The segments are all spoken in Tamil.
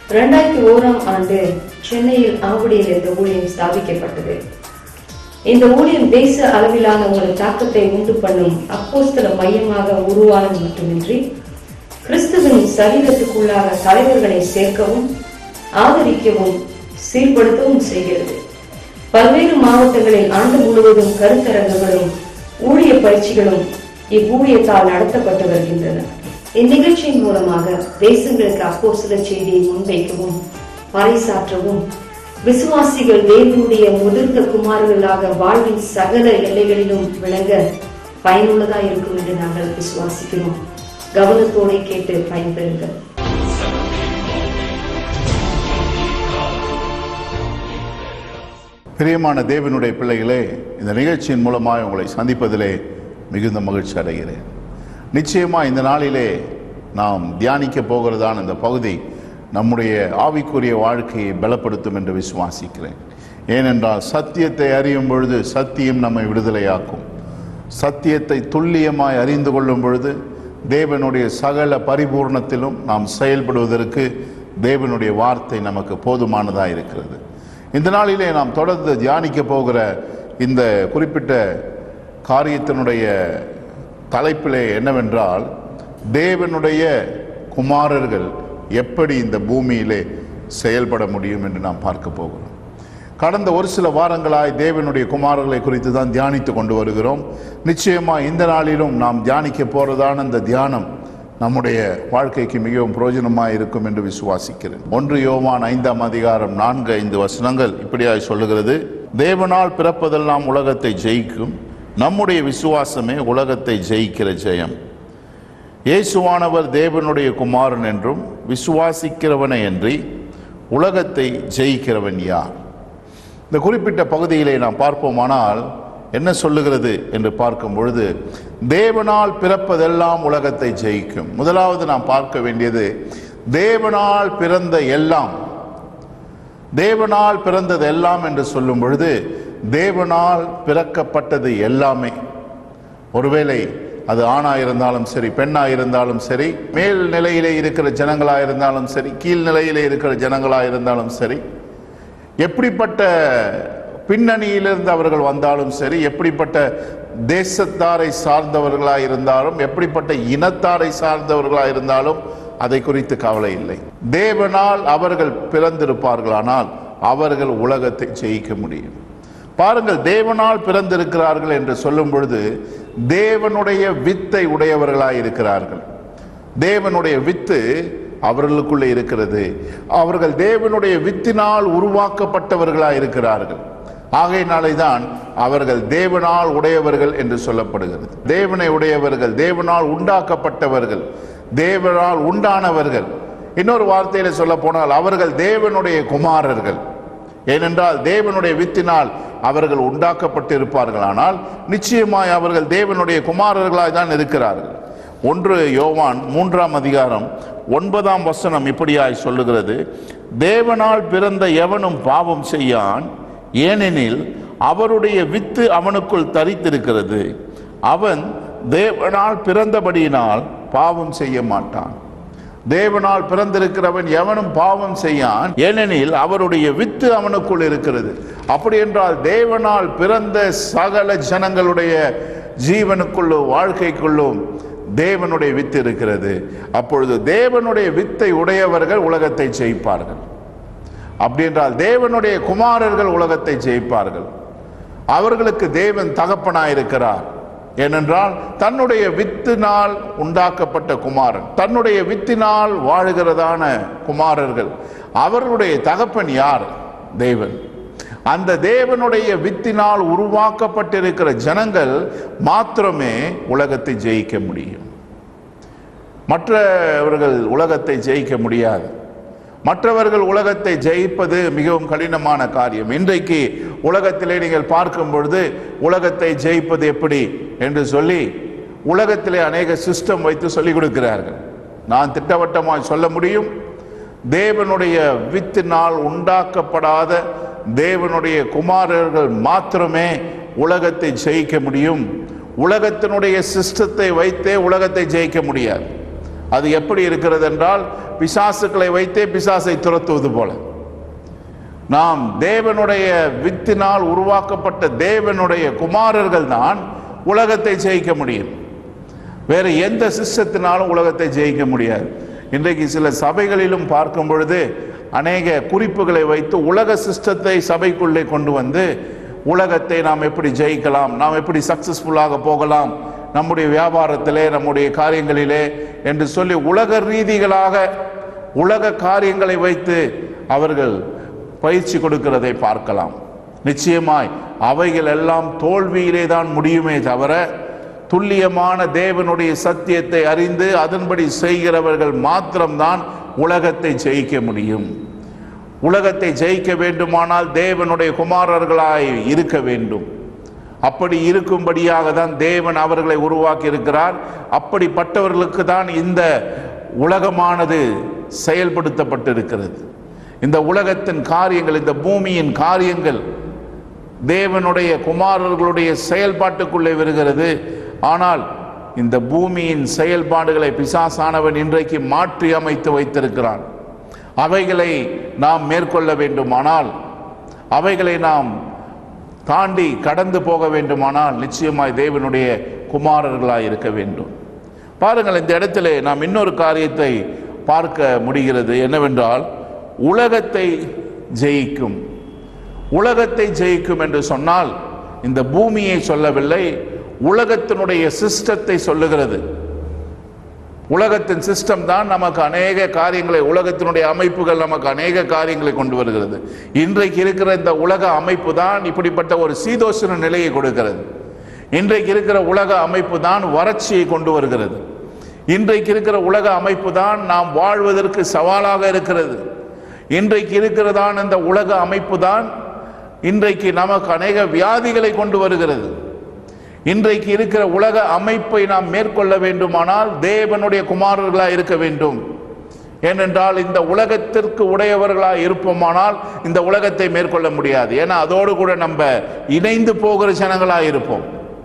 இரண்டாயிரத்தி ஓராம் ஆண்டு சென்னையில் ஆவடியில் இந்த ஊழியம் ஸ்தாபிக்கப்பட்டது இந்த ஊழியம் தேச அளவிலான ஒரு தாக்கத்தை உண்டு பண்ணும் அப்போஸ்தல மையமாக உருவானது மட்டுமின்றி கிறிஸ்துவின் சரீரத்துக்குள்ளாக தலைவர்களை சேர்க்கவும் ஆதரிக்கவும் சீர்படுத்தவும் செய்கிறது பல்வேறு மாவட்டங்களில் ஆண்டு முழுவதும் கருத்தரங்குகளும் ஊழிய பயிற்சிகளும் இவ்வூழியத்தால் நடத்தப்பட்டு வருகின்றன இந்நிகழ்ச்சியின் மூலமாக தேசங்களுக்கு அப்போ சில செய்தியை முன்வைக்கவும் பறைசாற்றவும் விசுவாசிகள் தேவனுடைய முதிர்ந்த குமார்களாக வாழ்வின் சகல எல்லைகளிலும் விளங்க பயனுள்ளதா இருக்கும் என்று நாங்கள் விசுவாசிக்கிறோம் கவனத்தோടെ கேட்டு பயன்பெறுங்கள் பிரியமான தேவனுடைய பிள்ளைகளே இந்த நிகழ்ச்சியின் மூலமாக உங்களை சந்திப்பதிலே மிகுந்த மகிழ்ச்சி அடைகிறேன் நிச்சயமா இந்த நாளிலே நாம் தியானிக்க போகிறதான இந்த பகுதி நம்முடைய ஆவிக்குரிய வாழ்க்கையை பலப்படுத்தும் என்று விசுவாசிக்கிறேன் ஏனென்றால் சத்தியத்தை அறியும் பொழுது சத்தியம் நம்மை விடுதலையாக்கும் சத்தியத்தை துல்லியமாய் அறிந்து கொள்ளும் பொழுது தேவனுடைய சகல பரிபூர்ணத்திலும் நாம் செயல்படுவதற்கு தேவனுடைய வார்த்தை நமக்கு போதுமானதாக இருக்கிறது இந்த நாளிலே நாம் தொடர்ந்து தியானிக்க போகிற இந்த குறிப்பிட்ட காரியத்தினுடைய தலைப்பிலே என்னவென்றால் தேவனுடைய குமாரர்கள் எப்படி இந்த பூமியிலே செயல்பட முடியும் என்று நாம் பார்க்க போகிறோம் கடந்த ஒரு சில வாரங்களாய் தேவனுடைய குமாரர்களை குறித்து தான் தியானித்து கொண்டு வருகிறோம் நிச்சயமா இந்த நாளிலும் நாம் தியானிக்க போறதான இந்த தியானம் நம்முடைய வாழ்க்கைக்கு மிகவும் பிரயோஜனமாக இருக்கும் என்று விசுவாசிக்கிறேன் ஒன்று யோவான் ஐந்தாம் அதிகாரம் நான்கு ஐந்து வசனங்கள் இப்படியாய் சொல்லுகிறது தேவனால் பிறப்பதெல்லாம் உலகத்தை ஜெயிக்கும் நம்முடைய விசுவாசமே உலகத்தை ஜெயிக்கிற ஜெயம் இயேசுவானவர் தேவனுடைய குமாரன் என்றும் விசுவாசிக்கிறவனை அன்றி உலகத்தை ஜெயிக்கிறவன் யார் இந்த குறிப்பிட்ட பகுதியிலே நாம் பார்ப்போமானால் என்ன சொல்லுகிறது என்று பார்க்கும் பொழுது தேவனால் பிறப்பதெல்லாம் உலகத்தை ஜெயிக்கும் முதலாவது நாம் பார்க்க வேண்டியது தேவனால் பிறந்த எல்லாம் தேவனால் பிறந்தது எல்லாம் என்று சொல்லும் பொழுது தேவனால் பிறக்கப்பட்டது எல்லாமே ஒருவேளை அது ஆணா இருந்தாலும் சரி பெண்ணா இருந்தாலும் சரி மேல் நிலையிலே இருக்கிற ஜனங்களா இருந்தாலும் சரி கீழ் நிலையிலே இருக்கிற ஜனங்களா இருந்தாலும் சரி எப்படிப்பட்ட பின்னணியிலிருந்து அவர்கள் வந்தாலும் சரி எப்படிப்பட்ட தேசத்தாரை சார்ந்தவர்களாக இருந்தாலும் எப்படிப்பட்ட இனத்தாரை சார்ந்தவர்களாக இருந்தாலும் அதை குறித்து கவலை இல்லை தேவனால் அவர்கள் பிறந்திருப்பார்களானால் அவர்கள் உலகத்தை ஜெயிக்க முடியும் பாருங்கள் தேவனால் பிறந்திருக்கிறார்கள் என்று சொல்லும் பொழுது தேவனுடைய வித்தை உடையவர்களாய் இருக்கிறார்கள் தேவனுடைய வித்து அவர்களுக்குள்ளே இருக்கிறது அவர்கள் தேவனுடைய வித்தினால் உருவாக்கப்பட்டவர்களாய் இருக்கிறார்கள் ஆகையினாலே தான் அவர்கள் தேவனால் உடையவர்கள் என்று சொல்லப்படுகிறது தேவனை உடையவர்கள் தேவனால் உண்டாக்கப்பட்டவர்கள் தேவனால் உண்டானவர்கள் இன்னொரு வார்த்தையில சொல்ல போனால் அவர்கள் தேவனுடைய குமாரர்கள் ஏனென்றால் தேவனுடைய வித்தினால் அவர்கள் உண்டாக்கப்பட்டிருப்பார்கள் ஆனால் நிச்சயமாய் அவர்கள் தேவனுடைய குமாரர்களாய் தான் இருக்கிறார்கள் ஒன்று யோவான் மூன்றாம் அதிகாரம் ஒன்பதாம் வசனம் இப்படியாய் சொல்லுகிறது தேவனால் பிறந்த எவனும் பாவம் செய்யான் ஏனெனில் அவருடைய வித்து அவனுக்குள் தரித்திருக்கிறது அவன் தேவனால் பிறந்தபடியினால் பாவம் செய்ய மாட்டான் தேவனால் பிறந்திருக்கிறவன் எவனும் பாவம் செய்யான் ஏனெனில் அவருடைய வித்து அவனுக்குள் இருக்கிறது அப்படி என்றால் தேவனால் பிறந்த சகல ஜனங்களுடைய ஜீவனுக்குள்ளும் வாழ்க்கைக்குள்ளும் தேவனுடைய வித்து இருக்கிறது அப்பொழுது தேவனுடைய வித்தை உடையவர்கள் உலகத்தை ஜெயிப்பார்கள் அப்படி என்றால் தேவனுடைய குமாரர்கள் உலகத்தை ஜெயிப்பார்கள் அவர்களுக்கு தேவன் தகப்பனாயிருக்கிறார் ஏனென்றால் தன்னுடைய வித்தினால் உண்டாக்கப்பட்ட குமாரன் தன்னுடைய வித்தினால் வாழுகிறதான குமாரர்கள் அவர்களுடைய தகப்பன் யார் தேவன் அந்த தேவனுடைய வித்தினால் உருவாக்கப்பட்டிருக்கிற ஜனங்கள் மாத்திரமே உலகத்தை ஜெயிக்க முடியும் மற்றவர்கள் உலகத்தை ஜெயிக்க முடியாது மற்றவர்கள் உலகத்தை ஜெயிப்பது மிகவும் கடினமான காரியம் இன்றைக்கு உலகத்திலே நீங்கள் பார்க்கும் பொழுது உலகத்தை ஜெயிப்பது எப்படி என்று சொல்லி உலகத்திலே அநேக சிஸ்டம் வைத்து சொல்லிக் கொடுக்கிறார்கள் நான் திட்டவட்டமாய் சொல்ல முடியும் தேவனுடைய வித்தினால் உண்டாக்கப்படாத தேவனுடைய குமாரர்கள் மாத்திரமே உலகத்தை ஜெயிக்க முடியும் உலகத்தினுடைய சிஸ்டத்தை வைத்தே உலகத்தை ஜெயிக்க முடியாது அது எப்படி இருக்கிறது என்றால் பிசாசுக்களை வைத்தே பிசாசை துரத்துவது போல நாம் தேவனுடைய வித்தினால் உருவாக்கப்பட்ட தேவனுடைய குமாரர்கள் தான் உலகத்தை ஜெயிக்க முடியும் வேறு எந்த சிஸ்டத்தினாலும் உலகத்தை ஜெயிக்க முடியாது இன்றைக்கு சில சபைகளிலும் பார்க்கும் பொழுது அநேக குறிப்புகளை வைத்து உலக சிஸ்டத்தை சபைக்குள்ளே கொண்டு வந்து உலகத்தை நாம் எப்படி ஜெயிக்கலாம் நாம் எப்படி சக்சஸ்ஃபுல்லாக போகலாம் நம்முடைய வியாபாரத்திலே நம்முடைய காரியங்களிலே என்று சொல்லி உலக ரீதிகளாக உலக காரியங்களை வைத்து அவர்கள் பயிற்சி கொடுக்கிறதை பார்க்கலாம் நிச்சயமாய் அவைகள் எல்லாம் தோல்வியிலே தான் முடியுமே தவிர துல்லியமான தேவனுடைய சத்தியத்தை அறிந்து அதன்படி செய்கிறவர்கள் மாத்திரம்தான் உலகத்தை ஜெயிக்க முடியும் உலகத்தை ஜெயிக்க வேண்டுமானால் தேவனுடைய குமாரர்களாய் இருக்க வேண்டும் அப்படி இருக்கும்படியாக தான் தேவன் அவர்களை உருவாக்கி இருக்கிறார் அப்படிப்பட்டவர்களுக்கு தான் இந்த உலகமானது செயல்படுத்தப்பட்டிருக்கிறது இந்த உலகத்தின் காரியங்கள் இந்த பூமியின் காரியங்கள் தேவனுடைய குமாரர்களுடைய செயல்பாட்டுக்குள்ளே வருகிறது ஆனால் இந்த பூமியின் செயல்பாடுகளை பிசாசானவன் இன்றைக்கு மாற்றி அமைத்து வைத்திருக்கிறான் அவைகளை நாம் மேற்கொள்ள வேண்டுமானால் அவைகளை நாம் தாண்டி கடந்து போக வேண்டுமானால் நிச்சயமாய் தேவனுடைய குமாரர்களாய் இருக்க வேண்டும் பாருங்கள் இந்த இடத்திலே நாம் இன்னொரு காரியத்தை பார்க்க முடிகிறது என்னவென்றால் உலகத்தை ஜெயிக்கும் உலகத்தை ஜெயிக்கும் என்று சொன்னால் இந்த பூமியை சொல்லவில்லை உலகத்தினுடைய சிஸ்டத்தை சொல்லுகிறது உலகத்தின் சிஸ்டம் தான் நமக்கு அநேக காரியங்களை உலகத்தினுடைய அமைப்புகள் நமக்கு அநேக காரியங்களை கொண்டு வருகிறது இன்றைக்கு இருக்கிற இந்த உலக அமைப்பு தான் இப்படிப்பட்ட ஒரு சீதோஷண நிலையை கொடுக்கிறது இன்றைக்கு இருக்கிற உலக அமைப்பு தான் வறட்சியை கொண்டு வருகிறது இன்றைக்கு இருக்கிற உலக அமைப்பு தான் நாம் வாழ்வதற்கு சவாலாக இருக்கிறது இன்றைக்கு இருக்கிறதான இந்த உலக அமைப்பு தான் இன்றைக்கு நமக்கு அநேக வியாதிகளை கொண்டு வருகிறது இன்றைக்கு இருக்கிற உலக அமைப்பை நாம் மேற்கொள்ள வேண்டுமானால் தேவனுடைய குமாரர்களாக இருக்க வேண்டும் ஏனென்றால் இந்த உலகத்திற்கு உடையவர்களாக இருப்போமானால் இந்த உலகத்தை மேற்கொள்ள முடியாது ஏன்னா அதோடு கூட நம்ம இணைந்து போகிற ஜனங்களாக இருப்போம்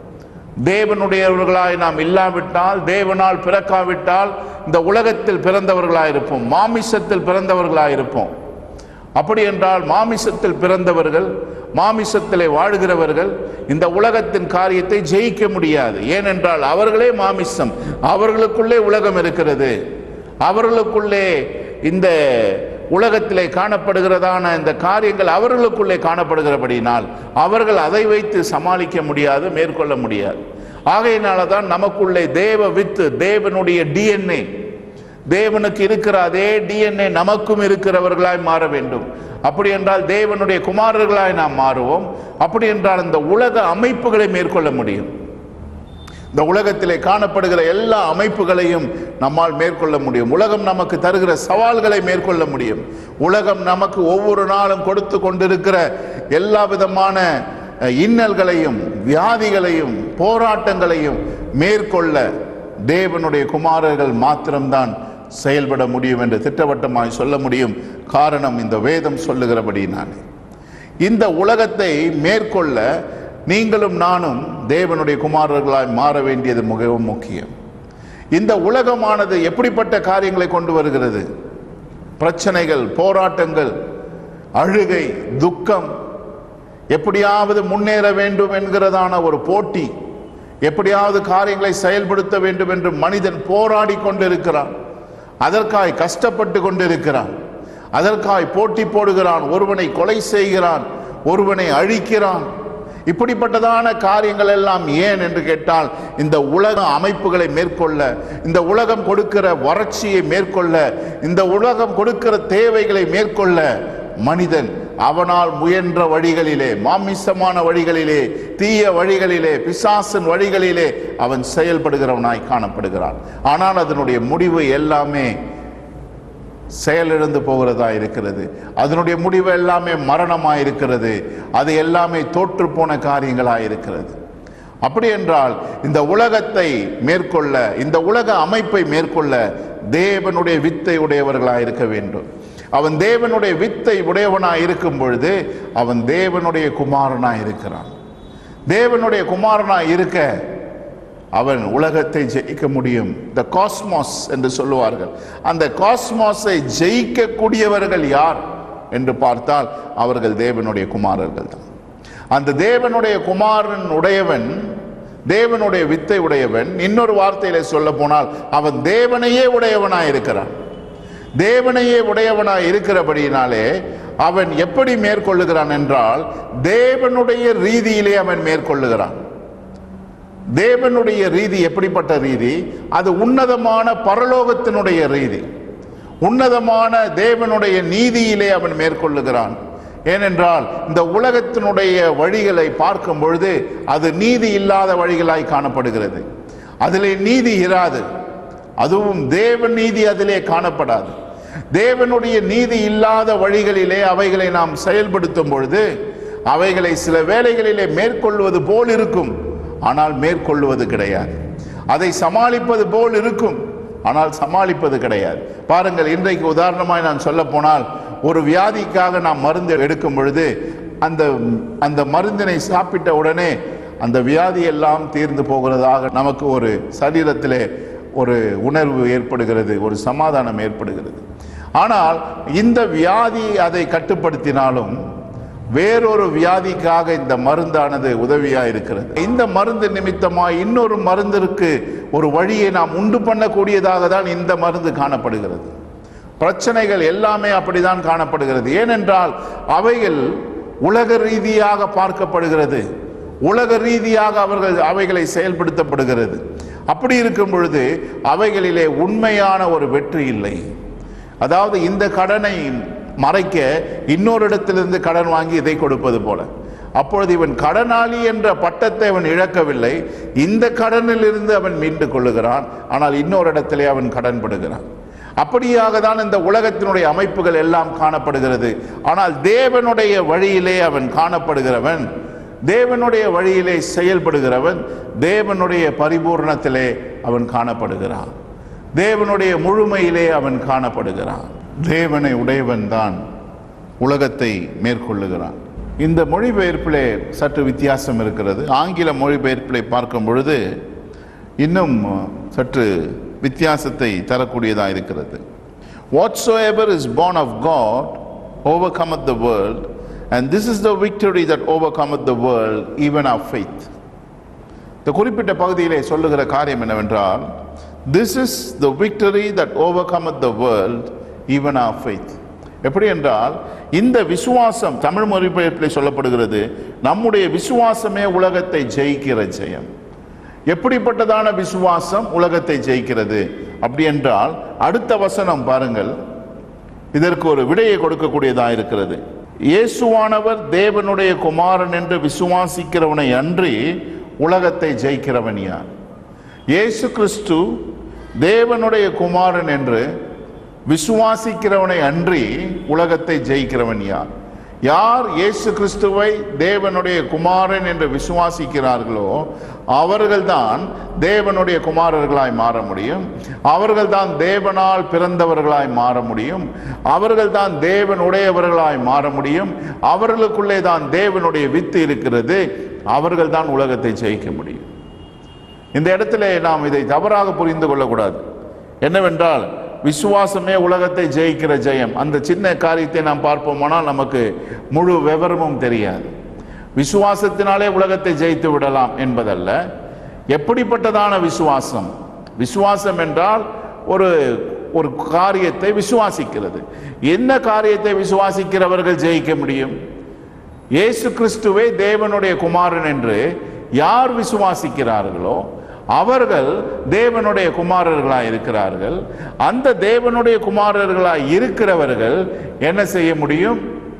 தேவனுடையவர்களாய் நாம் இல்லாவிட்டால் தேவனால் பிறக்காவிட்டால் இந்த உலகத்தில் பிறந்தவர்களாக இருப்போம் மாமிசத்தில் பிறந்தவர்களாக இருப்போம் அப்படி என்றால் மாமிசத்தில் பிறந்தவர்கள் மாமிசத்திலே வாழ்கிறவர்கள் இந்த உலகத்தின் காரியத்தை ஜெயிக்க முடியாது ஏனென்றால் அவர்களே மாமிசம் அவர்களுக்குள்ளே உலகம் இருக்கிறது அவர்களுக்குள்ளே இந்த உலகத்திலே காணப்படுகிறதான இந்த காரியங்கள் அவர்களுக்குள்ளே காணப்படுகிறபடினால் அவர்கள் அதை வைத்து சமாளிக்க முடியாது மேற்கொள்ள முடியாது ஆகையினால தான் நமக்குள்ளே தேவ வித்து தேவனுடைய டிஎன்ஏ தேவனுக்கு இருக்கிற அதே டிஎன்ஏ நமக்கும் இருக்கிறவர்களாய் மாற வேண்டும் அப்படி என்றால் தேவனுடைய குமாரர்களாய் நாம் மாறுவோம் அப்படி என்றால் இந்த உலக அமைப்புகளை மேற்கொள்ள முடியும் இந்த உலகத்திலே காணப்படுகிற எல்லா அமைப்புகளையும் நம்மால் மேற்கொள்ள முடியும் உலகம் நமக்கு தருகிற சவால்களை மேற்கொள்ள முடியும் உலகம் நமக்கு ஒவ்வொரு நாளும் கொடுத்து கொண்டிருக்கிற எல்லா விதமான அஹ், இன்னல்களையும் வியாதிகளையும் போராட்டங்களையும் மேற்கொள்ள தேவனுடைய குமாரர்கள் மாத்திரம்தான் செயல்பட முடியும் என்று திட்டவட்டமாய் சொல்ல முடியும் காரணம் இந்த வேதம் சொல்லுகிறபடினாலே இந்த உலகத்தை மேற்கொள்ள நீங்களும் நானும் தேவனுடைய குமாரர்களாய் மாற வேண்டியது மிகவும் முக்கியம் இந்த உலகமானது எப்படிப்பட்ட காரியங்களை கொண்டு வருகிறது பிரச்சனைகள் போராட்டங்கள் அழுகை துக்கம் எப்படியாவது முன்னேற வேண்டும் என்கிறதான ஒரு போட்டி எப்படியாவது காரியங்களை செயல்படுத்த வேண்டும் என்று மனிதன் போராடி கொண்டிருக்கிறான் அதற்காய் கஷ்டப்பட்டு கொண்டிருக்கிறான் அதற்காய் போட்டி போடுகிறான் ஒருவனை கொலை செய்கிறான் ஒருவனை அழிக்கிறான் இப்படிப்பட்டதான காரியங்கள் எல்லாம் ஏன் என்று கேட்டால் இந்த உலக அமைப்புகளை மேற்கொள்ள இந்த உலகம் கொடுக்கிற வறட்சியை மேற்கொள்ள இந்த உலகம் கொடுக்கிற தேவைகளை மேற்கொள்ள மனிதன் அவனால் முயன்ற வழிகளிலே மாமிசமான வழிகளிலே தீய வழிகளிலே பிசாசின் வழிகளிலே அவன் செயல்படுகிறவனாய் காணப்படுகிறான் ஆனால் அதனுடைய முடிவு எல்லாமே செயலிழந்து போகிறதா இருக்கிறது அதனுடைய முடிவு எல்லாமே மரணமாக இருக்கிறது அது எல்லாமே தோற்று போன காரியங்களாக இருக்கிறது அப்படி என்றால் இந்த உலகத்தை மேற்கொள்ள இந்த உலக அமைப்பை மேற்கொள்ள தேவனுடைய வித்தை உடையவர்களாக இருக்க வேண்டும் அவன் தேவனுடைய வித்தை உடையவனாய் இருக்கும் பொழுது அவன் தேவனுடைய குமாரனாய் இருக்கிறான் தேவனுடைய குமாரனாய் இருக்க அவன் உலகத்தை ஜெயிக்க முடியும் த காஸ்மாஸ் என்று சொல்லுவார்கள் அந்த காஸ்மாஸை ஜெயிக்கக்கூடியவர்கள் யார் என்று பார்த்தால் அவர்கள் தேவனுடைய குமாரர்கள் தான் அந்த தேவனுடைய குமாரன் உடையவன் தேவனுடைய வித்தை உடையவன் இன்னொரு வார்த்தையில சொல்ல போனால் அவன் தேவனையே உடையவனாய் இருக்கிறான் தேவனையே உடையவனாய் இருக்கிறபடியினாலே அவன் எப்படி மேற்கொள்ளுகிறான் என்றால் தேவனுடைய ரீதியிலே அவன் மேற்கொள்ளுகிறான் தேவனுடைய ரீதி எப்படிப்பட்ட ரீதி அது உன்னதமான பரலோகத்தினுடைய ரீதி உன்னதமான தேவனுடைய நீதியிலே அவன் மேற்கொள்ளுகிறான் ஏனென்றால் இந்த உலகத்தினுடைய வழிகளை பார்க்கும் பொழுது அது நீதி இல்லாத வழிகளாய் காணப்படுகிறது அதிலே நீதி இராது அதுவும் தேவ நீதி அதிலே காணப்படாது தேவனுடைய நீதி இல்லாத வழிகளிலே அவைகளை நாம் செயல்படுத்தும் பொழுது அவைகளை சில வேளைகளிலே மேற்கொள்வது போல் இருக்கும் ஆனால் மேற்கொள்வது கிடையாது அதை சமாளிப்பது போல் இருக்கும் ஆனால் சமாளிப்பது கிடையாது பாருங்கள் இன்றைக்கு உதாரணமாய் நான் சொல்ல போனால் ஒரு வியாதிக்காக நாம் மருந்து எடுக்கும் பொழுது அந்த அந்த மருந்தினை சாப்பிட்ட உடனே அந்த வியாதி எல்லாம் தீர்ந்து போகிறதாக நமக்கு ஒரு சரீரத்திலே ஒரு உணர்வு ஏற்படுகிறது ஒரு சமாதானம் ஏற்படுகிறது ஆனால் இந்த வியாதி அதை கட்டுப்படுத்தினாலும் வேறொரு வியாதிக்காக இந்த மருந்தானது உதவியா இருக்கிறது இந்த மருந்து நிமித்தமா இன்னொரு மருந்திற்கு ஒரு வழியை நாம் உண்டு பண்ணக்கூடியதாக தான் இந்த மருந்து காணப்படுகிறது பிரச்சனைகள் எல்லாமே அப்படிதான் காணப்படுகிறது ஏனென்றால் அவைகள் உலக ரீதியாக பார்க்கப்படுகிறது உலக ரீதியாக அவர்கள் அவைகளை செயல்படுத்தப்படுகிறது அப்படி இருக்கும் பொழுது அவைகளிலே உண்மையான ஒரு வெற்றி இல்லை அதாவது இந்த கடனை மறைக்க இன்னொரு இடத்திலிருந்து கடன் வாங்கி இதை கொடுப்பது போல அப்பொழுது இவன் கடனாளி என்ற பட்டத்தை அவன் இழக்கவில்லை இந்த கடனில் இருந்து அவன் மீண்டு கொள்ளுகிறான் ஆனால் இன்னொரு இடத்திலே அவன் கடன் படுகிறான் அப்படியாக தான் இந்த உலகத்தினுடைய அமைப்புகள் எல்லாம் காணப்படுகிறது ஆனால் தேவனுடைய வழியிலே அவன் காணப்படுகிறவன் தேவனுடைய வழியிலே செயல்படுகிறவன் தேவனுடைய பரிபூர்ணத்திலே அவன் காணப்படுகிறான் தேவனுடைய முழுமையிலே அவன் காணப்படுகிறான் தேவனை உடையவன் தான் உலகத்தை மேற்கொள்ளுகிறான் இந்த மொழிபெயர்ப்பிலே சற்று வித்தியாசம் இருக்கிறது ஆங்கில மொழிபெயர்ப்பிலே பார்க்கும் பொழுது இன்னும் சற்று வித்தியாசத்தை தரக்கூடியதாக இருக்கிறது Whatsoever is born of God overcometh the world, and this is the victory that overcometh the world, even our faith. இந்த குறிப்பிட்ட பகுதியிலே சொல்லுகிற காரியம் என்னவென்றால் this is the victory that overcometh the world even our faith எப்படி என்றால் இந்த விசுவாசம் தமிழ் மொழிபெயர்ப்பில் சொல்லப்படுகிறது நம்முடைய விசுவாசமே உலகத்தை ஜெயிக்கிற ஜெயம் எப்படிப்பட்டதான விசுவாசம் உலகத்தை ஜெயிக்கிறது அப்படி என்றால் அடுத்த வசனம் பாருங்கள் இதற்கு ஒரு விடையை கொடுக்கக்கூடியதாக இருக்கிறது இயேசுவானவர் தேவனுடைய குமாரன் என்று விசுவாசிக்கிறவனை அன்றி உலகத்தை ஜெயிக்கிறவன் யார் இயேசு கிறிஸ்து தேவனுடைய குமாரன் என்று விசுவாசிக்கிறவனை அன்றி உலகத்தை ஜெயிக்கிறவன் யார் யார் இயேசு கிறிஸ்துவை தேவனுடைய குமாரன் என்று விசுவாசிக்கிறார்களோ அவர்கள்தான் தேவனுடைய குமாரர்களாய் மாற முடியும் அவர்கள்தான் தேவனால் பிறந்தவர்களாய் மாற முடியும் அவர்கள்தான் தேவனுடையவர்களாய் மாற முடியும் அவர்களுக்குள்ளே தான் தேவனுடைய வித்து இருக்கிறது அவர்கள்தான் உலகத்தை ஜெயிக்க முடியும் இந்த இடத்துல நாம் இதை தவறாக புரிந்து கொள்ளக்கூடாது என்னவென்றால் விசுவாசமே உலகத்தை ஜெயிக்கிற ஜெயம் அந்த சின்ன காரியத்தை நாம் பார்ப்போமானால் நமக்கு முழு விவரமும் தெரியாது விசுவாசத்தினாலே உலகத்தை ஜெயித்து விடலாம் என்பதல்ல எப்படிப்பட்டதான விசுவாசம் விசுவாசம் என்றால் ஒரு ஒரு காரியத்தை விசுவாசிக்கிறது என்ன காரியத்தை விசுவாசிக்கிறவர்கள் ஜெயிக்க முடியும் இயேசு கிறிஸ்துவே தேவனுடைய குமாரன் என்று யார் விசுவாசிக்கிறார்களோ அவர்கள் தேவனுடைய குமாரர்களாய் இருக்கிறார்கள் அந்த தேவனுடைய குமாரர்களாய் இருக்கிறவர்கள் என்ன செய்ய முடியும்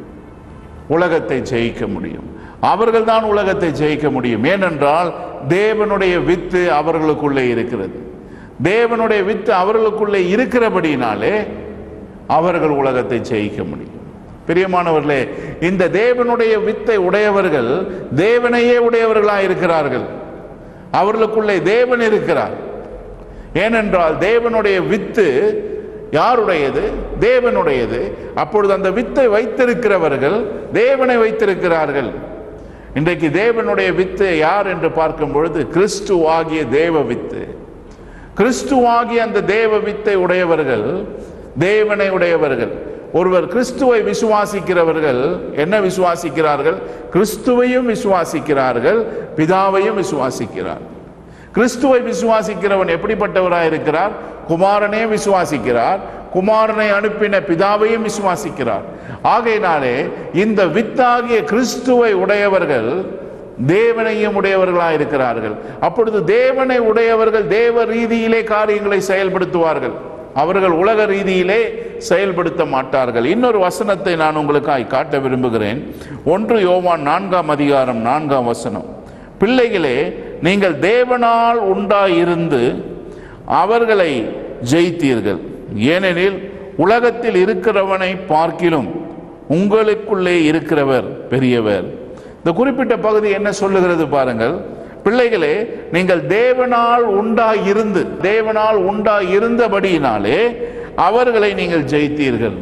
உலகத்தை ஜெயிக்க முடியும் அவர்கள் தான் உலகத்தை ஜெயிக்க முடியும் ஏனென்றால் தேவனுடைய வித்து அவர்களுக்குள்ளே இருக்கிறது தேவனுடைய வித்து அவர்களுக்குள்ளே இருக்கிறபடினாலே அவர்கள் உலகத்தை ஜெயிக்க முடியும் பிரியமானவர்களே இந்த தேவனுடைய வித்தை உடையவர்கள் தேவனையே உடையவர்களாய் இருக்கிறார்கள் அவர்களுக்குள்ளே தேவன் இருக்கிறார் ஏனென்றால் தேவனுடைய வித்து யாருடையது தேவனுடையது அப்பொழுது அந்த வித்தை வைத்திருக்கிறவர்கள் தேவனை வைத்திருக்கிறார்கள் இன்றைக்கு தேவனுடைய வித்து யார் என்று பார்க்கும் பொழுது கிறிஸ்து ஆகிய தேவ வித்து கிறிஸ்துவாகிய அந்த தேவ வித்தை உடையவர்கள் தேவனை உடையவர்கள் ஒருவர் கிறிஸ்துவை விசுவாசிக்கிறவர்கள் என்ன விசுவாசிக்கிறார்கள் கிறிஸ்துவையும் விசுவாசிக்கிறார்கள் பிதாவையும் விசுவாசிக்கிறார்கள் கிறிஸ்துவை விசுவாசிக்கிறவன் எப்படிப்பட்டவராய் இருக்கிறார் குமாரனே விசுவாசிக்கிறார் குமாரனை அனுப்பின பிதாவையும் விசுவாசிக்கிறார் ஆகையினாலே இந்த வித்தாகிய கிறிஸ்துவை உடையவர்கள் தேவனையும் உடையவர்களாய் இருக்கிறார்கள் அப்பொழுது தேவனை உடையவர்கள் தேவ ரீதியிலே காரியங்களை செயல்படுத்துவார்கள் அவர்கள் உலக ரீதியிலே செயல்படுத்த மாட்டார்கள் இன்னொரு வசனத்தை நான் உங்களுக்காய் காட்ட விரும்புகிறேன் ஒன்று யோவான் நான்காம் அதிகாரம் நான்காம் வசனம் பிள்ளைகளே நீங்கள் தேவனால் உண்டாயிருந்து அவர்களை ஜெயித்தீர்கள் ஏனெனில் உலகத்தில் இருக்கிறவனை பார்க்கிலும் உங்களுக்குள்ளே இருக்கிறவர் பெரியவர் இந்த குறிப்பிட்ட பகுதி என்ன சொல்லுகிறது பாருங்கள் பிள்ளைகளே நீங்கள் தேவனால் உண்டாயிருந்து தேவனால் உண்டாயிருந்தபடியினாலே அவர்களை நீங்கள் ஜெயித்தீர்கள்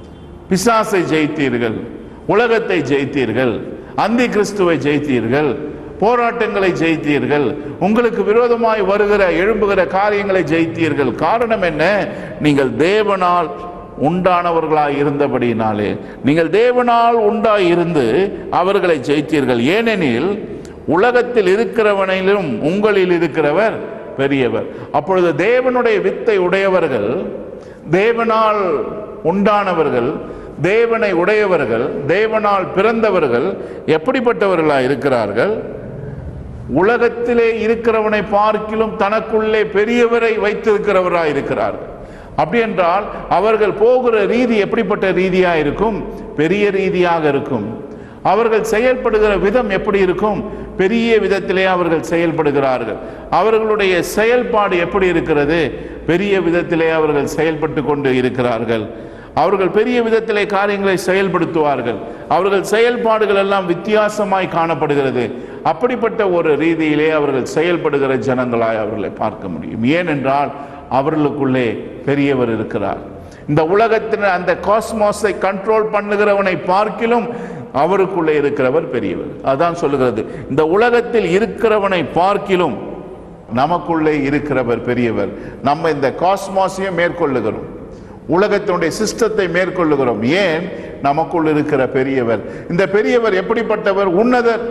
பிசாசை ஜெயித்தீர்கள் உலகத்தை ஜெயித்தீர்கள் அந்தி கிறிஸ்துவை ஜெயித்தீர்கள் போராட்டங்களை ஜெயித்தீர்கள் உங்களுக்கு விரோதமாய் வருகிற எழும்புகிற காரியங்களை ஜெயித்தீர்கள் காரணம் என்ன நீங்கள் தேவனால் உண்டானவர்களாய் இருந்தபடியினாலே நீங்கள் தேவனால் உண்டாய் இருந்து அவர்களை ஜெயித்தீர்கள் ஏனெனில் உலகத்தில் இருக்கிறவனிலும் உங்களில் இருக்கிறவர் பெரியவர் அப்பொழுது தேவனுடைய வித்தை உடையவர்கள் தேவனால் உண்டானவர்கள் தேவனை உடையவர்கள் தேவனால் பிறந்தவர்கள் எப்படிப்பட்டவர்களாய் இருக்கிறார்கள் உலகத்திலே இருக்கிறவனை பார்க்கிலும் தனக்குள்ளே பெரியவரை வைத்திருக்கிறவராய் இருக்கிறார்கள் அப்படி என்றால் அவர்கள் போகிற ரீதி எப்படிப்பட்ட ரீதியா இருக்கும் பெரிய ரீதியாக இருக்கும் அவர்கள் செயல்படுகிற விதம் எப்படி இருக்கும் பெரிய விதத்திலே அவர்கள் செயல்படுகிறார்கள் அவர்களுடைய செயல்பாடு எப்படி இருக்கிறது பெரிய விதத்திலே அவர்கள் செயல்பட்டு கொண்டு இருக்கிறார்கள் அவர்கள் பெரிய விதத்திலே காரியங்களை செயல்படுத்துவார்கள் அவர்கள் செயல்பாடுகள் எல்லாம் வித்தியாசமாய் காணப்படுகிறது அப்படிப்பட்ட ஒரு ரீதியிலே அவர்கள் செயல்படுகிற ஜனங்களாய் அவர்களை பார்க்க முடியும் ஏனென்றால் அவர்களுக்குள்ளே பெரியவர் இருக்கிறார் இந்த உலகத்தின் அந்த காஸ்மாஸை கண்ட்ரோல் பண்ணுகிறவனை பார்க்கிலும் அவருக்குள்ளே இருக்கிறவர் பெரியவர் அதான் சொல்லுகிறது இந்த உலகத்தில் இருக்கிறவனை பார்க்கிலும் நமக்குள்ளே இருக்கிறவர் பெரியவர் நம்ம இந்த காஸ்மாஸையும் மேற்கொள்ளுகிறோம் உலகத்தினுடைய சிஸ்டத்தை மேற்கொள்ளுகிறோம் ஏன் நமக்குள் இருக்கிற பெரியவர் இந்த பெரியவர் எப்படிப்பட்டவர் உன்னதர்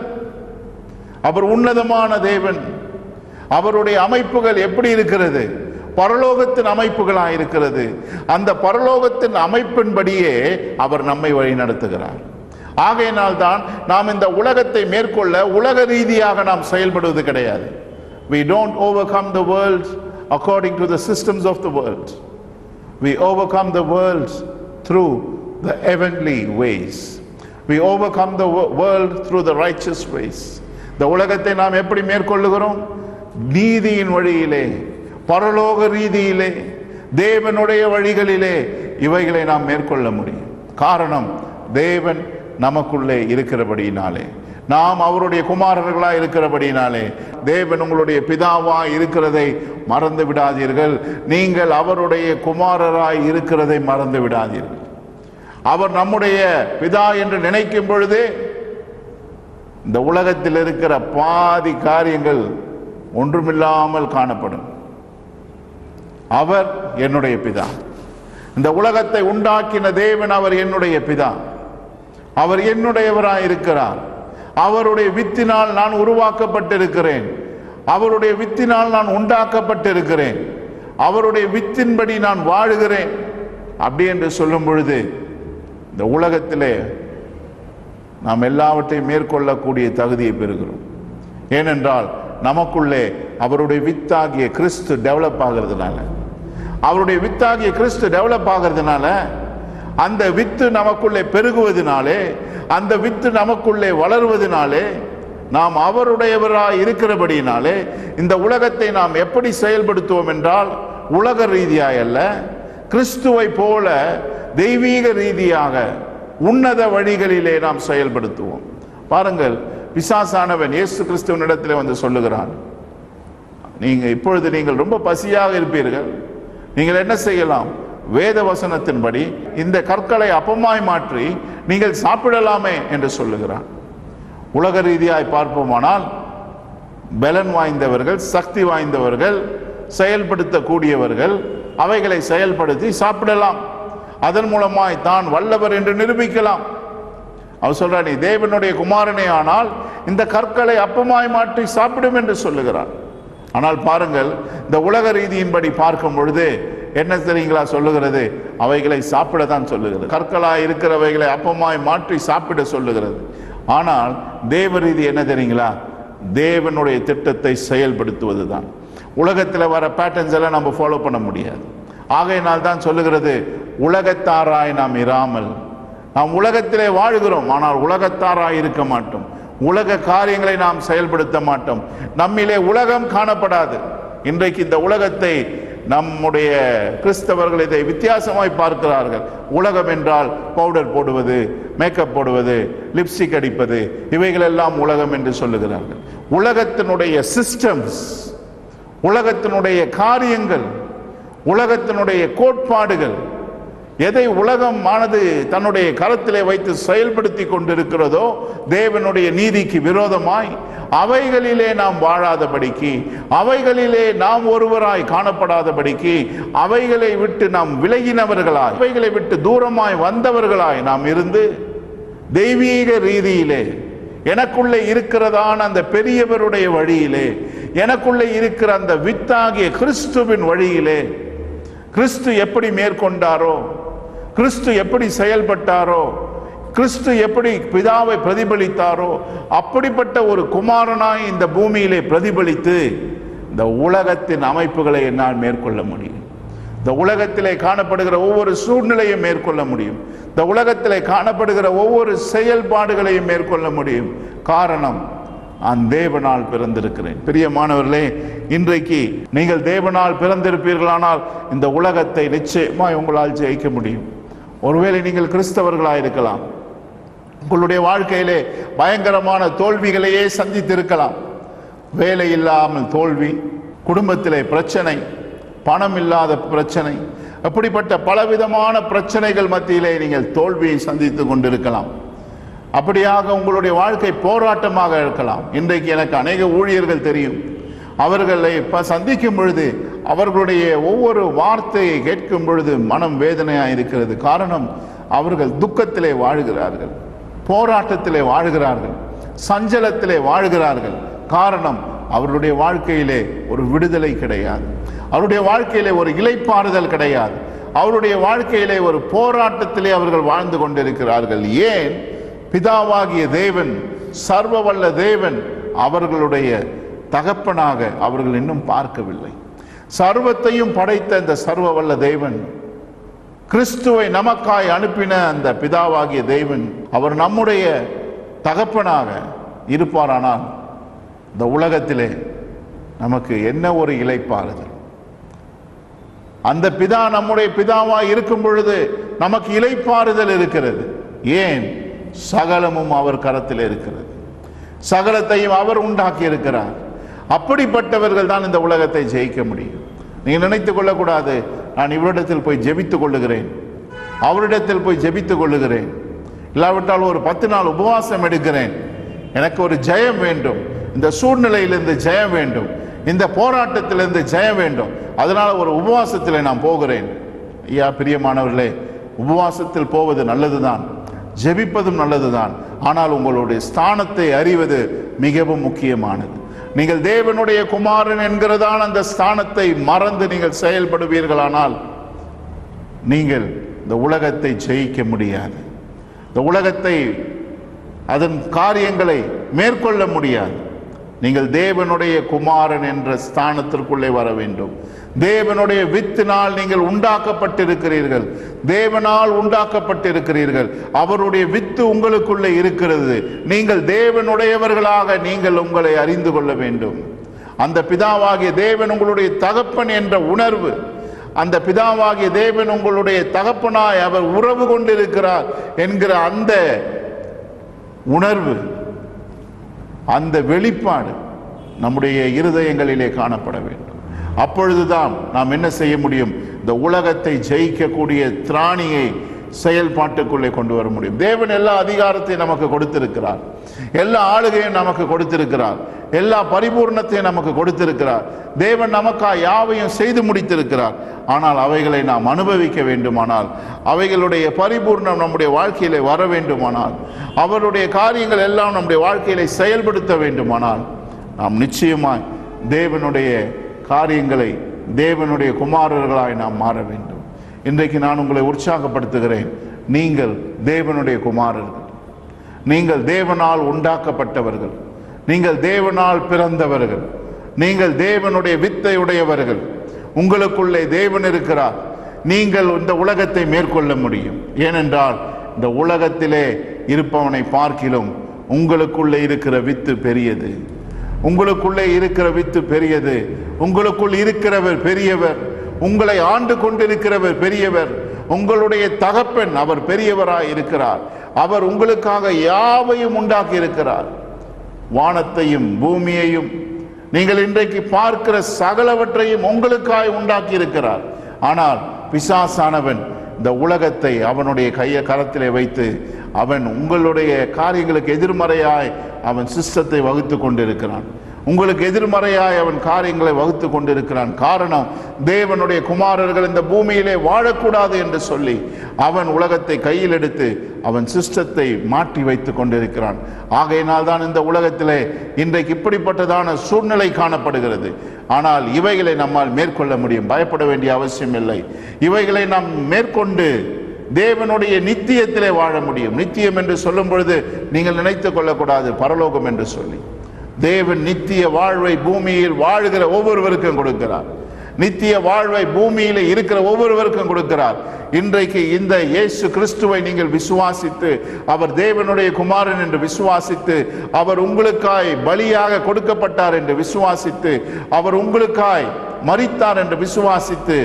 அவர் உன்னதமான தேவன் அவருடைய அமைப்புகள் எப்படி இருக்கிறது பரலோகத்தின் அமைப்புகளாக இருக்கிறது அந்த பரலோகத்தின் அமைப்பின்படியே அவர் நம்மை வழி நடத்துகிறார் ஆகையினால் தான் நாம் இந்த உலகத்தை மேற்கொள்ள உலக ரீதியாக நாம் செயல்படுவது கிடையாது we don't overcome the world according to the systems of the world we overcome the world through the heavenly ways we overcome the wo- world through the righteous ways இந்த உலகத்தை நாம் எப்படி மேற்கொள்ளுகிறோம் நீதியின் வழியிலே பரலோக ரீதியிலே தேவனுடைய வழிகளிலே இவைகளை நாம் மேற்கொள்ள முடியும் காரணம் தேவன் நமக்குள்ளே இருக்கிறபடியினாலே நாம் அவருடைய குமாரர்களாய் இருக்கிறபடியினாலே தேவன் உங்களுடைய பிதாவாய் இருக்கிறதை மறந்து விடாதீர்கள் நீங்கள் அவருடைய குமாரராய் இருக்கிறதை மறந்து விடாதீர்கள் அவர் நம்முடைய பிதா என்று நினைக்கும் பொழுதே இந்த உலகத்தில் இருக்கிற பாதி காரியங்கள் ஒன்றுமில்லாமல் காணப்படும் அவர் என்னுடைய பிதா இந்த உலகத்தை உண்டாக்கின தேவன் அவர் என்னுடைய பிதா அவர் என்னுடையவராய் இருக்கிறார் அவருடைய வித்தினால் நான் உருவாக்கப்பட்டிருக்கிறேன் அவருடைய வித்தினால் நான் உண்டாக்கப்பட்டிருக்கிறேன் அவருடைய வித்தின்படி நான் வாழுகிறேன் அப்படி என்று சொல்லும் பொழுது இந்த உலகத்திலே நாம் எல்லாவற்றையும் மேற்கொள்ளக்கூடிய தகுதியை பெறுகிறோம் ஏனென்றால் நமக்குள்ளே அவருடைய வித்தாகிய கிறிஸ்து டெவலப் ஆகிறதுனால அவருடைய வித்தாகிய கிறிஸ்து டெவலப் ஆகிறதுனால அந்த வித்து நமக்குள்ளே பெருகுவதனாலே அந்த வித்து நமக்குள்ளே வளருவதனாலே நாம் அவருடையவராய் இருக்கிறபடியினாலே இந்த உலகத்தை நாம் எப்படி செயல்படுத்துவோம் என்றால் உலக ரீதியாய் அல்ல கிறிஸ்துவை போல தெய்வீக ரீதியாக உன்னத வழிகளிலே நாம் செயல்படுத்துவோம் பாருங்கள் பிசாசானவன் இயேசு கிறிஸ்துவனிடத்திலே வந்து சொல்லுகிறான் நீங்க இப்பொழுது நீங்கள் ரொம்ப பசியாக இருப்பீர்கள் நீங்கள் என்ன செய்யலாம் வேத வசனத்தின்படி இந்த கற்களை அப்பமாய் மாற்றி நீங்கள் சாப்பிடலாமே என்று சொல்லுகிறான் உலக ரீதியாய் பார்ப்போமானால் பலன் வாய்ந்தவர்கள் சக்தி வாய்ந்தவர்கள் செயல்படுத்தக்கூடியவர்கள் அவைகளை செயல்படுத்தி சாப்பிடலாம் அதன் மூலமாய் தான் வல்லவர் என்று நிரூபிக்கலாம் அவர் சொல்றார் நீ தேவனுடைய குமாரனே ஆனால் இந்த கற்களை அப்பமாய் மாற்றி சாப்பிடும் என்று சொல்லுகிறார் ஆனால் பாருங்கள் இந்த உலக ரீதியின்படி பார்க்கும் பொழுது என்ன தெரியுங்களா சொல்லுகிறது அவைகளை சாப்பிட தான் சொல்லுகிறது கற்களாய் இருக்கிறவைகளை அப்பமாய் மாற்றி சாப்பிட சொல்லுகிறது ஆனால் தேவ ரீதி என்ன தெரியுங்களா தேவனுடைய திட்டத்தை செயல்படுத்துவது தான் உலகத்தில் வர பேட்டர்ன்ஸ் எல்லாம் நம்ம ஃபாலோ பண்ண முடியாது ஆகையினால் தான் சொல்லுகிறது உலகத்தாராய் நாம் இராமல் நாம் உலகத்திலே வாழ்கிறோம் ஆனால் உலகத்தாராய் இருக்க மாட்டோம் உலக காரியங்களை நாம் செயல்படுத்த மாட்டோம் நம்மிலே உலகம் காணப்படாது இன்றைக்கு இந்த உலகத்தை நம்முடைய கிறிஸ்தவர்கள் இதை வித்தியாசமாய் பார்க்கிறார்கள் உலகம் என்றால் பவுடர் போடுவது மேக்கப் போடுவது லிப்ஸ்டிக் அடிப்பது இவைகளெல்லாம் உலகம் என்று சொல்லுகிறார்கள் உலகத்தினுடைய சிஸ்டம்ஸ் உலகத்தினுடைய காரியங்கள் உலகத்தினுடைய கோட்பாடுகள் எதை உலகம் ஆனது தன்னுடைய கரத்திலே வைத்து செயல்படுத்தி கொண்டிருக்கிறதோ தேவனுடைய நீதிக்கு விரோதமாய் அவைகளிலே நாம் வாழாதபடிக்கு அவைகளிலே நாம் ஒருவராய் காணப்படாதபடிக்கு அவைகளை விட்டு நாம் விலகினவர்களாய் அவைகளை விட்டு தூரமாய் வந்தவர்களாய் நாம் இருந்து தெய்வீக ரீதியிலே எனக்குள்ளே இருக்கிறதான அந்த பெரியவருடைய வழியிலே எனக்குள்ளே இருக்கிற அந்த வித்தாகிய கிறிஸ்துவின் வழியிலே கிறிஸ்து எப்படி மேற்கொண்டாரோ கிறிஸ்து எப்படி செயல்பட்டாரோ கிறிஸ்து எப்படி பிதாவை பிரதிபலித்தாரோ அப்படிப்பட்ட ஒரு குமாரனாய் இந்த பூமியிலே பிரதிபலித்து இந்த உலகத்தின் அமைப்புகளை என்னால் மேற்கொள்ள முடியும் இந்த உலகத்திலே காணப்படுகிற ஒவ்வொரு சூழ்நிலையும் மேற்கொள்ள முடியும் இந்த உலகத்திலே காணப்படுகிற ஒவ்வொரு செயல்பாடுகளையும் மேற்கொள்ள முடியும் காரணம் நான் தேவனால் பிறந்திருக்கிறேன் பிரியமானவர்களே இன்றைக்கு நீங்கள் தேவனால் பிறந்திருப்பீர்களானால் இந்த உலகத்தை நிச்சயமாய் உங்களால் ஜெயிக்க முடியும் ஒருவேளை நீங்கள் கிறிஸ்தவர்களாக இருக்கலாம் உங்களுடைய வாழ்க்கையிலே பயங்கரமான தோல்விகளையே சந்தித்திருக்கலாம் வேலை இல்லாமல் தோல்வி குடும்பத்திலே பிரச்சனை பணம் இல்லாத பிரச்சனை அப்படிப்பட்ட பலவிதமான பிரச்சனைகள் மத்தியிலே நீங்கள் தோல்வியை சந்தித்து கொண்டிருக்கலாம் அப்படியாக உங்களுடைய வாழ்க்கை போராட்டமாக இருக்கலாம் இன்றைக்கு எனக்கு அநேக ஊழியர்கள் தெரியும் அவர்களை ப- சந்திக்கும் பொழுது அவர்களுடைய ஒவ்வொரு வார்த்தையை கேட்கும் பொழுது மனம் வேதனையாக இருக்கிறது காரணம் அவர்கள் துக்கத்திலே வாழ்கிறார்கள் போராட்டத்திலே வாழ்கிறார்கள் சஞ்சலத்திலே வாழ்கிறார்கள் காரணம் அவருடைய வாழ்க்கையிலே ஒரு விடுதலை கிடையாது அவருடைய வாழ்க்கையிலே ஒரு இலைப்பாறுதல் கிடையாது அவருடைய வாழ்க்கையிலே ஒரு போராட்டத்திலே அவர்கள் வாழ்ந்து கொண்டிருக்கிறார்கள் ஏன் பிதாவாகிய தேவன் சர்வ வல்ல தேவன் அவர்களுடைய தகப்பனாக அவர்கள் இன்னும் பார்க்கவில்லை சர்வத்தையும் படைத்த இந்த சர்வ வல்ல தேவன் கிறிஸ்துவை நமக்காய் அனுப்பின அந்த பிதாவாகிய தேவன் அவர் நம்முடைய தகப்பனாக இருப்பாரானால் இந்த உலகத்திலே நமக்கு என்ன ஒரு இலைப்பாறுதல் அந்த பிதா நம்முடைய பிதாவாய் இருக்கும் பொழுது நமக்கு இலைப்பாறுதல் இருக்கிறது ஏன் சகலமும் அவர் கரத்தில் இருக்கிறது சகலத்தையும் அவர் உண்டாக்கி இருக்கிறார் அப்படிப்பட்டவர்கள் தான் இந்த உலகத்தை ஜெயிக்க முடியும் நீங்க நினைத்துக் கொள்ளக்கூடாது நான் இவரிடத்தில் போய் ஜெபித்துக் கொள்ளுகிறேன் அவரிடத்தில் போய் ஜெபித்துக் கொள்ளுகிறேன் இல்லாவிட்டால் ஒரு பத்து நாள் உபவாசம் எடுக்கிறேன் எனக்கு ஒரு ஜெயம் வேண்டும் இந்த சூழ்நிலையிலிருந்து ஜெயம் வேண்டும் இந்த போராட்டத்திலிருந்து ஜெயம் வேண்டும் அதனால ஒரு உபவாசத்தில் நான் போகிறேன் ஐயா பிரியமானவர்களே உபவாசத்தில் போவது நல்லதுதான் ஜெபிப்பதும் நல்லதுதான் ஆனால் உங்களுடைய ஸ்தானத்தை அறிவது மிகவும் முக்கியமானது நீங்கள் தேவனுடைய குமாரன் என்கிறதான அந்த ஸ்தானத்தை மறந்து நீங்கள் செயல்படுவீர்களானால் நீங்கள் இந்த உலகத்தை ஜெயிக்க முடியாது இந்த உலகத்தை அதன் காரியங்களை மேற்கொள்ள முடியாது நீங்கள் தேவனுடைய குமாரன் என்ற ஸ்தானத்திற்குள்ளே வர வேண்டும் தேவனுடைய வித்தினால் நீங்கள் உண்டாக்கப்பட்டிருக்கிறீர்கள் தேவனால் உண்டாக்கப்பட்டிருக்கிறீர்கள் அவருடைய வித்து உங்களுக்குள்ளே இருக்கிறது நீங்கள் தேவனுடையவர்களாக நீங்கள் உங்களை அறிந்து கொள்ள வேண்டும் அந்த பிதாவாகிய தேவன் உங்களுடைய தகப்பன் என்ற உணர்வு அந்த பிதாவாகிய தேவன் உங்களுடைய தகப்பனாய் அவர் உறவு கொண்டிருக்கிறார் என்கிற அந்த உணர்வு அந்த வெளிப்பாடு நம்முடைய இருதயங்களிலே காணப்பட வேண்டும் அப்பொழுதுதான் நாம் என்ன செய்ய முடியும் இந்த உலகத்தை ஜெயிக்கக்கூடிய திராணியை செயல்பாட்டுக்குள்ளே கொண்டு வர முடியும் தேவன் எல்லா அதிகாரத்தையும் நமக்கு கொடுத்திருக்கிறார் எல்லா ஆளுகையும் நமக்கு கொடுத்திருக்கிறார் எல்லா பரிபூர்ணத்தையும் நமக்கு கொடுத்திருக்கிறார் தேவன் நமக்கா யாவையும் செய்து முடித்திருக்கிறார் ஆனால் அவைகளை நாம் அனுபவிக்க வேண்டுமானால் அவைகளுடைய பரிபூர்ணம் நம்முடைய வாழ்க்கையிலே வர வேண்டுமானால் அவருடைய காரியங்கள் எல்லாம் நம்முடைய வாழ்க்கையிலே செயல்படுத்த வேண்டுமானால் நாம் நிச்சயமாய் தேவனுடைய காரியங்களை தேவனுடைய குமாரர்களாய் நாம் மாற வேண்டும் இன்றைக்கு நான் உங்களை உற்சாகப்படுத்துகிறேன் நீங்கள் தேவனுடைய குமாரர்கள் நீங்கள் தேவனால் உண்டாக்கப்பட்டவர்கள் நீங்கள் தேவனால் பிறந்தவர்கள் நீங்கள் தேவனுடைய வித்தை உடையவர்கள் உங்களுக்குள்ளே தேவன் இருக்கிறார் நீங்கள் இந்த உலகத்தை மேற்கொள்ள முடியும் ஏனென்றால் இந்த உலகத்திலே இருப்பவனை பார்க்கிலும் உங்களுக்குள்ளே இருக்கிற வித்து பெரியது உங்களுக்குள்ளே இருக்கிற வித்து பெரியது உங்களுக்குள் இருக்கிறவர் பெரியவர் உங்களை ஆண்டு கொண்டிருக்கிறவர் பெரியவர் உங்களுடைய தகப்பன் அவர் பெரியவராய் இருக்கிறார் அவர் உங்களுக்காக யாவையும் உண்டாக்கி இருக்கிறார் வானத்தையும் பூமியையும் நீங்கள் இன்றைக்கு பார்க்கிற சகலவற்றையும் உங்களுக்காய் உண்டாக்கி இருக்கிறார் ஆனால் பிசாசானவன் இந்த உலகத்தை அவனுடைய கைய கரத்திலே வைத்து அவன் உங்களுடைய காரியங்களுக்கு எதிர்மறையாய் அவன் சிஸ்டத்தை வகுத்து கொண்டிருக்கிறான் உங்களுக்கு எதிர்மறையாய் அவன் காரியங்களை வகுத்து கொண்டிருக்கிறான் காரணம் தேவனுடைய குமாரர்கள் இந்த பூமியிலே வாழக்கூடாது என்று சொல்லி அவன் உலகத்தை கையில் எடுத்து அவன் சிஸ்டத்தை மாற்றி வைத்து கொண்டிருக்கிறான் ஆகையினால் தான் இந்த உலகத்திலே இன்றைக்கு இப்படிப்பட்டதான சூழ்நிலை காணப்படுகிறது ஆனால் இவைகளை நம்மால் மேற்கொள்ள முடியும் பயப்பட வேண்டிய அவசியம் இல்லை இவைகளை நாம் மேற்கொண்டு தேவனுடைய நித்தியத்திலே வாழ முடியும் நித்தியம் என்று சொல்லும் பொழுது நீங்கள் நினைத்துக் கொள்ளக்கூடாது பரலோகம் என்று சொல்லி தேவன் நித்திய வாழ்வை பூமியில் வாழ்கிற ஒவ்வொருவருக்கும் கொடுக்கிறார் நித்திய வாழ்வை பூமியில இருக்கிற ஒவ்வொருவருக்கும் கொடுக்கிறார் இன்றைக்கு இந்த இயேசு கிறிஸ்துவை நீங்கள் விசுவாசித்து அவர் தேவனுடைய குமாரன் என்று விசுவாசித்து அவர் உங்களுக்காய் பலியாக கொடுக்கப்பட்டார் என்று விசுவாசித்து அவர் உங்களுக்காய் மரித்தார் என்று விசுவாசித்து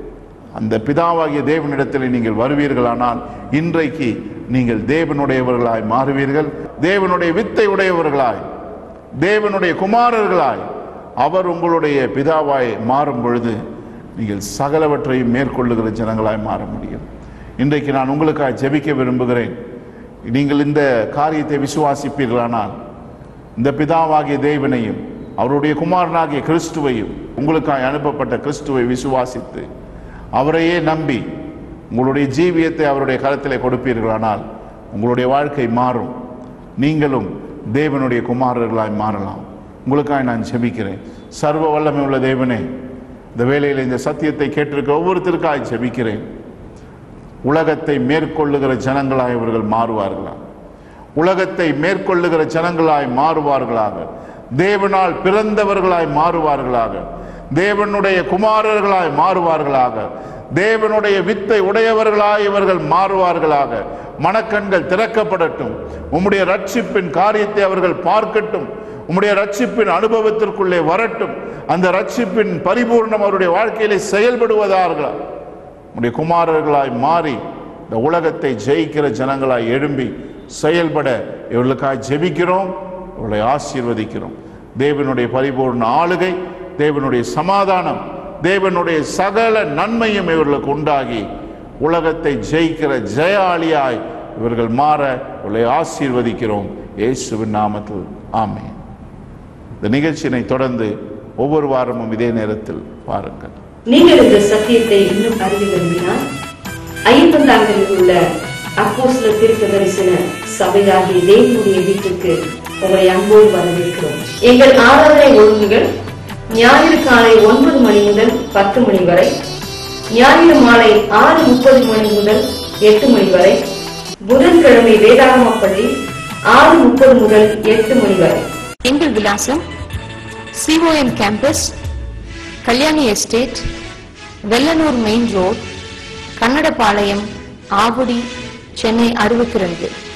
அந்த பிதாவாகிய தேவனிடத்தில் நீங்கள் வருவீர்களானால் இன்றைக்கு நீங்கள் தேவனுடையவர்களாய் மாறுவீர்கள் தேவனுடைய வித்தை உடையவர்களாய் தேவனுடைய குமாரர்களாய் அவர் உங்களுடைய பிதாவாய் மாறும் பொழுது நீங்கள் சகலவற்றையும் மேற்கொள்ளுகிற ஜனங்களாய் மாற முடியும் இன்றைக்கு நான் உங்களுக்காக ஜெபிக்க விரும்புகிறேன் நீங்கள் இந்த காரியத்தை விசுவாசிப்பீர்களானால் இந்த பிதாவாகிய தேவனையும் அவருடைய குமாரனாகிய கிறிஸ்துவையும் உங்களுக்காக அனுப்பப்பட்ட கிறிஸ்துவை விசுவாசித்து அவரையே நம்பி உங்களுடைய ஜீவியத்தை அவருடைய கரத்திலே கொடுப்பீர்களானால் உங்களுடைய வாழ்க்கை மாறும் நீங்களும் தேவனுடைய குமாரர்களாய் மாறலாம் உங்களுக்காக நான் ஜெபிக்கிறேன் சர்வ வல்லமை உள்ள தேவனே இந்த வேளையில் இந்த சத்தியத்தை கேட்டிருக்க ஒவ்வொருத்தருக்காய் ஜெபிக்கிறேன் உலகத்தை மேற்கொள்ளுகிற ஜனங்களாய் இவர்கள் மாறுவார்களா உலகத்தை மேற்கொள்ளுகிற ஜனங்களாய் மாறுவார்களாக தேவனால் பிறந்தவர்களாய் மாறுவார்களாக தேவனுடைய குமாரர்களாய் மாறுவார்களாக தேவனுடைய வித்தை உடையவர்களாய் இவர்கள் மாறுவார்களாக மனக்கண்கள் திறக்கப்படட்டும் உம்முடைய ரட்சிப்பின் காரியத்தை அவர்கள் பார்க்கட்டும் உம்முடைய ரட்சிப்பின் அனுபவத்திற்குள்ளே வரட்டும் அந்த ரட்சிப்பின் பரிபூர்ணம் அவருடைய வாழ்க்கையிலே செயல்படுவதாக உடைய குமாரர்களாய் மாறி இந்த உலகத்தை ஜெயிக்கிற ஜனங்களாய் எழும்பி செயல்பட இவர்களுக்காய் ஜெபிக்கிறோம் இவர்களை ஆசீர்வதிக்கிறோம் தேவனுடைய பரிபூர்ண ஆளுகை தேவனுடைய சமாதானம் தேவனுடைய சகல நன்மையும் இவர்களுக்கு உண்டாகி உலகத்தை ஜெயிக்கிற ஜெயாளியாய் இவர்கள் மாற இவர்களை ஆசீர்வதிக்கிறோம் இயேசுவின் நாமத்தில் ஆமென் இந்த நிகழ்ச்சியினை தொடர்ந்து ஒவ்வொரு வாரமும் இதே நேரத்தில் பாருங்கள் நீங்கள் இந்த சத்தியத்தை இன்னும் அறிய விரும்பினால் ஐம்பதாங்களில் உள்ள அப்போஸ்தல தீர்க்க தரிசன சபையாகிய தேவனுடைய வீட்டுக்கு உங்களை அன்போடு வரவேற்கிறோம் எங்கள் ஆராதனை ஒழுங்குகள் ஞாயிறு காலை ஒன்பது மணி முதல் பத்து மணி வரை ஞாயிறு மாலை ஆறு முப்பது மணி முதல் எட்டு மணி வரை புதன்கிழமை வேதாகமப்பள்ளி ஆறு முப்பது முதல் எட்டு மணி வரை எங்கள் விலாசம் COM campus Kalyani estate Vellanur main road Kannadapalayam Avadi Chennai அறுபத்தி ரெண்டு